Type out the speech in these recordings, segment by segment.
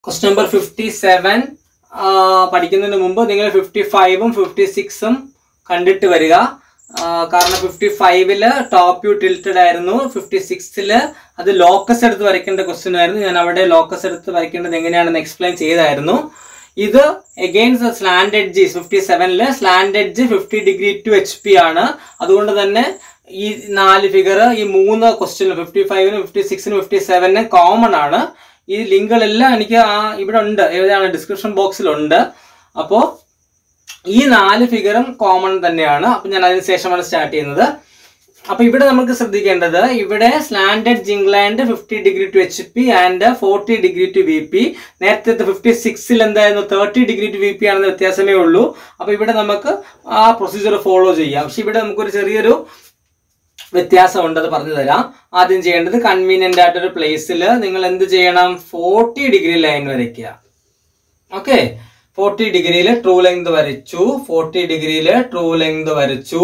question number fifty seven പഠിക്കുന്നതിന് മുമ്പ് നിങ്ങൾ ഫിഫ്റ്റി ഫൈവും ഫിഫ്റ്റി സിക്സും കണ്ടിട്ട് വരിക ആ, കാരണം ഫിഫ്റ്റി ഫൈവില് ടോപ്പ് യു ടിൽറ്റഡ് ആയിരുന്നു ഫിഫ്റ്റി സിക്സില് അത് ലോക്കസ് എടുത്ത് വരയ്ക്കേണ്ട ക്വസ്റ്റ്യൻ ആയിരുന്നു ഞാൻ അവിടെ ലോക്കസ് എടുത്ത് വരയ്ക്കേണ്ടത് എങ്ങനെയാണെന്ന് എക്സ്പ്ലെയിൻ ചെയ്തായിരുന്നു ഇത് എഗെയിൻസ്റ്റ് സ്ലാൻഡ് എഡ്ജ് ഫിഫ്റ്റി സെവനില് slant edge fifty degree to H P ആണ് അതുകൊണ്ട് തന്നെ ഈ നാല് ഫിഗർ ഈ മൂന്ന് ക്വസ്റ്റ്യൻ ഫിഫ്റ്റി ഫൈവിനും ഫിഫ്റ്റി സിക്സിനും ഫിഫ്റ്റി സെവനിനും കോമൺ ആണ് ഈ ലിങ്കുകളെല്ലാം എനിക്ക് ആ ഇവിടെ ഉണ്ട് ഏതാണ് ഡിസ്ക്രിപ്ഷൻ ബോക്സിലുണ്ട് അപ്പോൾ ഈ നാല് ഫിഗറും കോമൺ തന്നെയാണ് അപ്പൊ ഞാൻ അതിന് ശേഷമാണ് സ്റ്റാർട്ട് ചെയ്യുന്നത് അപ്പൊ ഇവിടെ നമുക്ക് ശ്രദ്ധിക്കേണ്ടത് ഇവിടെ സ്ലാൻഡഡ് ജിംഗ്ലാൻഡ് fifty degree to H P and forty degree to V P നേരത്തെ ഫിഫ്റ്റി സിക്സിൽ എന്തായിരുന്നു thirty degree to V P ആണെന്ന് വ്യത്യാസമേ ഉള്ളൂ അപ്പൊ ഇവിടെ നമുക്ക് ആ പ്രൊസീജിയർ ഫോളോ ചെയ്യാം പക്ഷെ ഇവിടെ നമുക്കൊരു ചെറിയൊരു വ്യത്യാസമുണ്ട് അത് പറഞ്ഞു തരാം ആദ്യം ചെയ്യേണ്ടത് കൺവീനിയന്റ് ആയിട്ടൊരു പ്ലേസിൽ നിങ്ങൾ എന്ത് ചെയ്യണം ഫോർട്ടി ഡിഗ്രി ലൈൻ വരയ്ക്കുക ഓക്കെ ഫോർട്ടി ഡിഗ്രിയിൽ ട്രൂ ലെങ്ത് വരച്ചു ഫോർട്ടി ഡിഗ്രിയിൽ ട്രൂ ലെങ്ത് വരച്ചു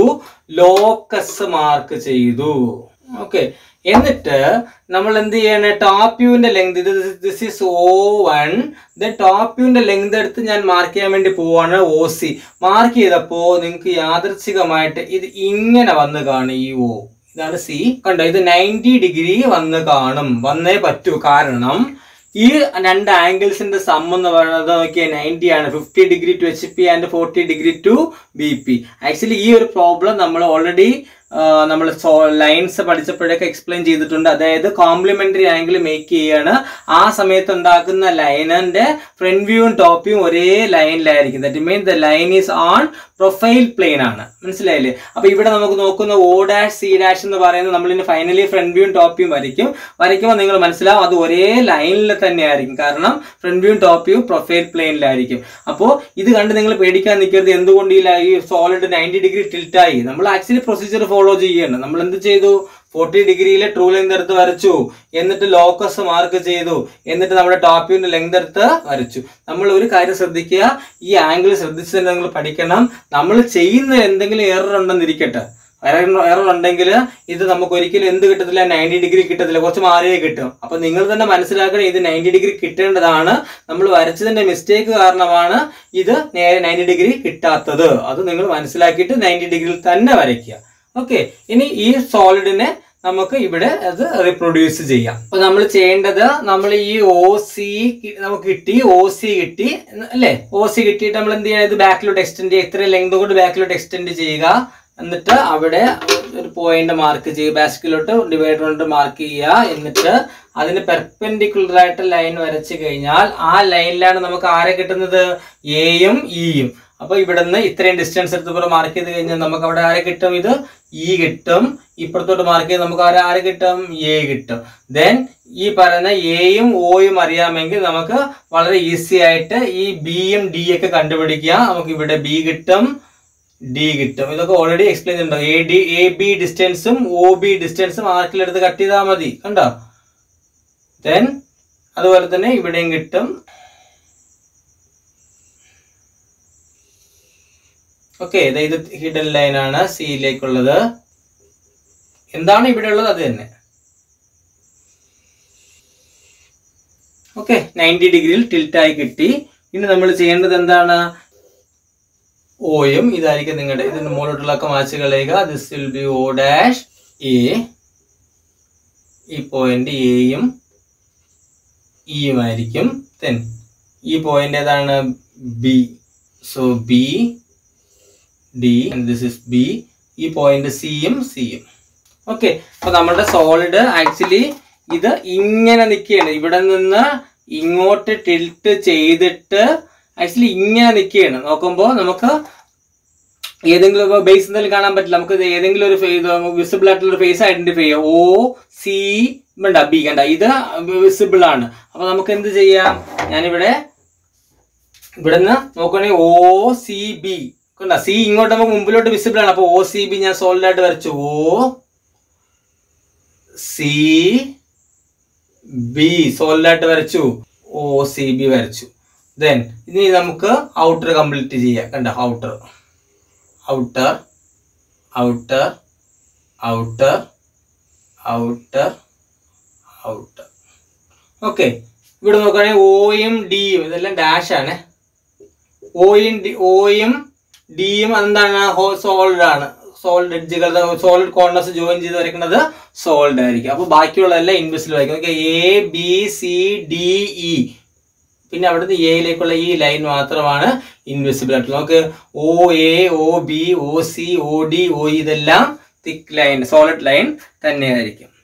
ലോക്കസ് മാർക്ക് ചെയ്തു ഓക്കെ എന്നിട്ട് നമ്മൾ എന്ത് ചെയ്യണേ ടോപ്പ് യുവിന്റെ ലെങ്ത് ഇത് this is O one then top യുവിന്റെ ലെങ്ത് എടുത്ത് ഞാൻ മാർക്ക് ചെയ്യാൻ വേണ്ടി പോവാണ് ഒ സി മാർക്ക് ചെയ്തപ്പോ നിങ്ങൾക്ക് യാദൃച്ഛികമായിട്ട് ഇത് ഇങ്ങനെ വന്ന് കാണും ഈ ഒ ഇതാണ് സി കണ്ടോ ഇത് നയൻറ്റി ഡിഗ്രി വന്ന് കാണും വന്നേ പറ്റൂ കാരണം ഈ രണ്ട് ആംഗിൾസിന്റെ സം എന്ന് പറയുന്നത് നോക്കിയാൽ നയൻറ്റി ആണ് fifty degree to H P and forty degree to B P actually ഈ ഒരു പ്രോബ്ലം നമ്മൾ ഓൾറെഡി നമ്മൾ ലൈൻസ് പഠിച്ചപ്പോഴൊക്കെ എക്സ്പ്ലെയിൻ ചെയ്തിട്ടുണ്ട് അതായത് കോംപ്ലിമെന്ററി ആംഗിൾ മേക്ക് ചെയ്യാണ് ആ സമയത്ത് ഉണ്ടാക്കുന്ന ലൈനിന്റെ ഫ്രണ്ട് വ്യൂവും ടോപ്പ് വ്യൂവും ഒരേ ലൈനിലായിരിക്കും that mean the line is on profile plane ആണ് മനസ്സിലായില്ലേ അപ്പൊ ഇവിടെ നമുക്ക് നോക്കുന്ന ഓ ഡാഷ് സി ഡാഷ് എന്ന് പറയുന്നത് നമ്മൾ ഇനി ഫൈനലി ഫ്രണ്ട് വ്യൂവും ടോപ്പ് വ്യൂവും വരയ്ക്കും വരയ്ക്കുമ്പോൾ നിങ്ങൾ മനസ്സിലാവും അത് ഒരേ ലൈനിൽ തന്നെ ആയിരിക്കും കാരണം ഫ്രണ്ട് വ്യൂവും ടോപ്പ് വ്യൂവും പ്രൊഫൈൽ പ്ലെയിനിലായിരിക്കും അപ്പോൾ ഇത് കണ്ട് നിങ്ങൾ പേടിക്കാൻ നിൽക്കരുത് എന്തുകൊണ്ട് ഈ ലൈ- ഈ സോളിഡ് നയൻറ്റി ഡിഗ്രി ടിൽറ്റായി നമ്മൾ ആക്ച്വലി പ്രൊസീജിയർ ഫോളോ ചെയ്യണം നമ്മൾ എന്ത് ചെയ്തു ഫോർട്ടി ഡിഗ്രിയിൽ ട്രൂ ലെങ്ത് എടുത്ത് വരച്ചു എന്നിട്ട് ലോക്കസ് മാർക്ക് ചെയ്തു എന്നിട്ട് നമ്മുടെ ടോപ്പ് വ്യൂവിന്റെ ലെങ്ത് എടുത്ത് വരച്ചു നമ്മൾ ഒരു കാര്യം ശ്രദ്ധിക്കുക ഈ ആംഗിൾ ശ്രദ്ധിച്ച് നിങ്ങൾ പഠിക്കണം നമ്മൾ ചെയ്യുന്ന എന്തെങ്കിലും എറർ ഉണ്ടെന്നിരിക്കട്ടെ എറർ ഉണ്ടെങ്കിൽ ഇത് നമുക്ക് ഒരിക്കലും എന്ത് കിട്ടത്തില്ല നയൻറ്റി ഡിഗ്രി കിട്ടത്തില്ല കുറച്ച് മാറിയേ കിട്ടും അപ്പൊ നിങ്ങൾ തന്നെ മനസ്സിലാക്കണം ഇത് നയൻറ്റി ഡിഗ്രി കിട്ടേണ്ടതാണ് നമ്മൾ വരച്ചതിന്റെ മിസ്റ്റേക്ക് കാരണമാണ് ഇത് നേരെ നയൻറ്റി ഡിഗ്രി കിട്ടാത്തത് അത് നിങ്ങൾ മനസ്സിലാക്കിയിട്ട് നയൻറ്റി ഡിഗ്രിയിൽ തന്നെ വരയ്ക്കുക ഓക്കെ ഇനി ഈ സോളിഡിനെ നമുക്ക് ഇവിടെ അത് റിപ്രൊഡ്യൂസ് ചെയ്യാം അപ്പൊ നമ്മൾ ചെയ്യേണ്ടത് നമ്മൾ ഈ ഒ സി നമുക്ക് കിട്ടി ഒ സി കിട്ടി അല്ലേ ഒ സി കിട്ടിയിട്ട് നമ്മൾ എന്ത് ചെയ്യണം ഇത് ബാക്കിലോട്ട് എക്സ്റ്റെൻഡ് ചെയ്യുക ഇത്രയും ലെങ്ത് കൊണ്ട് ബാക്കിലോട്ട് എക്സ്റ്റെൻഡ് ചെയ്യുക എന്നിട്ട് അവിടെ ഒരു പോയിന്റ് മാർക്ക് ചെയ്യുക ബാസ്കിലോട്ട് ഡിവൈഡർ കൊണ്ട് മാർക്ക് ചെയ്യുക എന്നിട്ട് അതിന് പെർപെൻഡിക്കുലർ ആയിട്ട് ലൈൻ വരച്ചു കഴിഞ്ഞാൽ ആ ലൈനിലാണ് നമുക്ക് ആരെ കിട്ടുന്നത് എയും ഇയും അപ്പൊ ഇവിടുന്ന് ഇത്രയും ഡിസ്റ്റൻസ് എടുത്ത് മാർക്ക് ചെയ്ത് കഴിഞ്ഞാൽ നമുക്ക് അവിടെ ആരെ കിട്ടും ഇത് ഇ കിട്ടും ഇപ്പുറത്തോട്ട് മാർക്ക് ചെയ്ത് നമുക്ക് ആരെ ആരെ കിട്ടും എ കിട്ടും ദെൻ ഈ പറയുന്ന എയും ഒയും അറിയാമെങ്കിൽ നമുക്ക് വളരെ ഈസി ആയിട്ട് ഈ ബിയും ഡി ഒക്കെ കണ്ടുപിടിക്കുക നമുക്ക് ഇവിടെ ബി കിട്ടും ഡി കിട്ടും ഇതൊക്കെ ഓൾറെഡി എക്സ്പ്ലെയിൻ ചെയ്തിട്ടുണ്ടോ എ ഡി എ ബി ഡിസ്റ്റൻസും ഒ ബി ഡിസ്റ്റൻസും ആർക്കിലെടുത്ത് കട്ട് ചെയ്താൽ മതി കണ്ടോ ദെൻ അതുപോലെ തന്നെ ഇവിടെയും കിട്ടും ഓക്കെ ഇത് ഹിഡൻ ലൈൻ ആണ് സിയിലേക്കുള്ളത് എന്താണ് ഇവിടെ ഉള്ളത് അത് തന്നെ ഓക്കെ നയൻറ്റി ഡിഗ്രിയിൽ ടിൽറ്റായി കിട്ടി ഇനി നമ്മൾ ചെയ്യേണ്ടത് എന്താണ് ഓയും ഇതായിരിക്കും നിങ്ങളുടെ ഇതിന്റെ മുകളിലോട്ടുള്ള മാച്ച് കളയുക this will be O dash A ഈ പോയിന്റ് എയും ഇയും ആയിരിക്കും ദെൻ ഈ പോയിന്റ് ഏതാണ് B so B D this is B ഈ പോയിന്റ് സിയും സിയും ഓക്കെ അപ്പൊ നമ്മുടെ സോളിഡ് ആക്ച്വലി ഇത് ഇങ്ങനെ നിൽക്കുകയാണ് ഇവിടെ നിന്ന് ഇങ്ങോട്ട് ടിൽറ്റ് ചെയ്തിട്ട് ആക്ച്വലി ഇങ്ങനെ നിൽക്കുകയാണ് നോക്കുമ്പോൾ നമുക്ക് ഏതെങ്കിലും ബേസ് എന്തെങ്കിലും കാണാൻ പറ്റില്ല നമുക്ക് ഇത് ഏതെങ്കിലും ഒരു വിസിബിൾ ആയിട്ടുള്ള ഒരു ഫേസ് ഐഡന്റിഫൈ ചെയ്യാം ഓ സി വേണ്ട ബി കണ്ട ഇത് വിസിബിൾ ആണ് അപ്പൊ നമുക്ക് എന്ത് ചെയ്യാം ഞാനിവിടെ ഇവിടുന്ന് നോക്കുകയാണെങ്കിൽ ഒ സി ബി കണ്ട സി ഇങ്ങോട്ട് നമുക്ക് മുമ്പിലോട്ട് വിസിബിൾ ആണ് അപ്പൊ ഒ സി ബി ഞാൻ സോൾഡ് ആയിട്ട് വരച്ചു ഒ സി ബി സോൾഡ് ആയിട്ട് വരച്ചു ഒ സി ബി വരച്ചു ദെൻ ഇനി നമുക്ക് ഔട്ടർ കംപ്ലീറ്റ് ചെയ്യാം കണ്ട outer outer outer outer outer outer okay ഇവിടെ നോക്കുകയാണെങ്കിൽ ഓയും ഡിയും ഇതെല്ലാം ഡാഷ് ആണ് ഓയും ഡി ഓയും ഡിയും അതെന്താണ് സോൾഡ് ആണ് സോൾഡ് എഡ്ജുകൾ സോളിഡ് കോർണേഴ്സ് ജോയിൻ ചെയ്ത് വരയ്ക്കുന്നത് സോൾഡ് ആയിരിക്കും അപ്പോൾ ബാക്കിയുള്ളതെല്ലാം ഇൻവിസിബിൾ ആയിരിക്കും okay A B C D E പിന്നെ അവിടുന്ന് എയിലേക്കുള്ള ഈ ലൈൻ മാത്രമാണ് ഇൻവിസിബിൾ ആയിട്ടുള്ളത് നമുക്ക് O A O B O C O D O ഇതെല്ലാം തിക്ക് ലൈൻ സോളിഡ് ലൈൻ തന്നെയായിരിക്കും